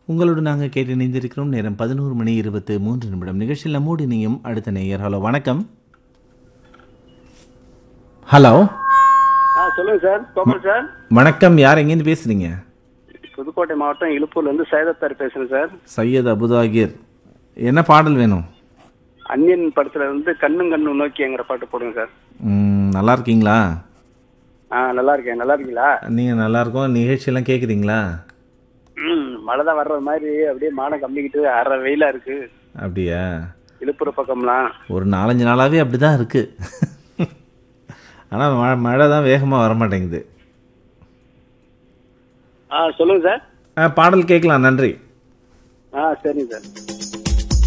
உங்களோடு நாங்கள் கேட்டு இணைந்திருக்கிறோம் நேரம் பதினோரு மணி இருபத்து மூன்று நிமிடம் நிகழ்ச்சியில் நம்மோடு இணையும் அடுத்த நேயர் ஹலோ வணக்கம் ஹலோ ஆ சொல்லுங்க சார் கோபால் சார் வணக்கம் யார் எங்கேருந்து பேசுறீங்க புதுக்கோட்டை மாவட்டம் இழுப்பூர்ல இருந்து சைதத்தார் பேசுறேன் சார் சையத் அபுதாகிர் என்ன பாடல் வேணும் அந்நியன் படத்துல இருந்து கண்ணும் கண்ணும் நோக்கிங்கிற பாட்டு போடுங்க சார் ம், நல்லா இருக்கீங்களா ஆ நல்லா இருக்கேன் நல்லா இருக்கீங்களா நீங்கள் நல்லா இருக்கோம் நிகழ்ச்சியெல்லாம் கேட்குறீங்களா ம் மழை தான் வர்ற மாதிரி அப்படியே மானம் கம்மிக்கிட்டு அரை வெயிலா இருக்கு அப்படியா இழுப்புற பக்கம்லாம் ஒரு நாலஞ்சு நாளாகவே அப்படி தான் இருக்குது ஆனால் மழை மழை தான் வேகமாக வர மாட்டேங்குது ஆ சொல்லுங்க சார் ஆ, பாடல் கேட்கலாம் நன்றி ஆ சரிங்க சார்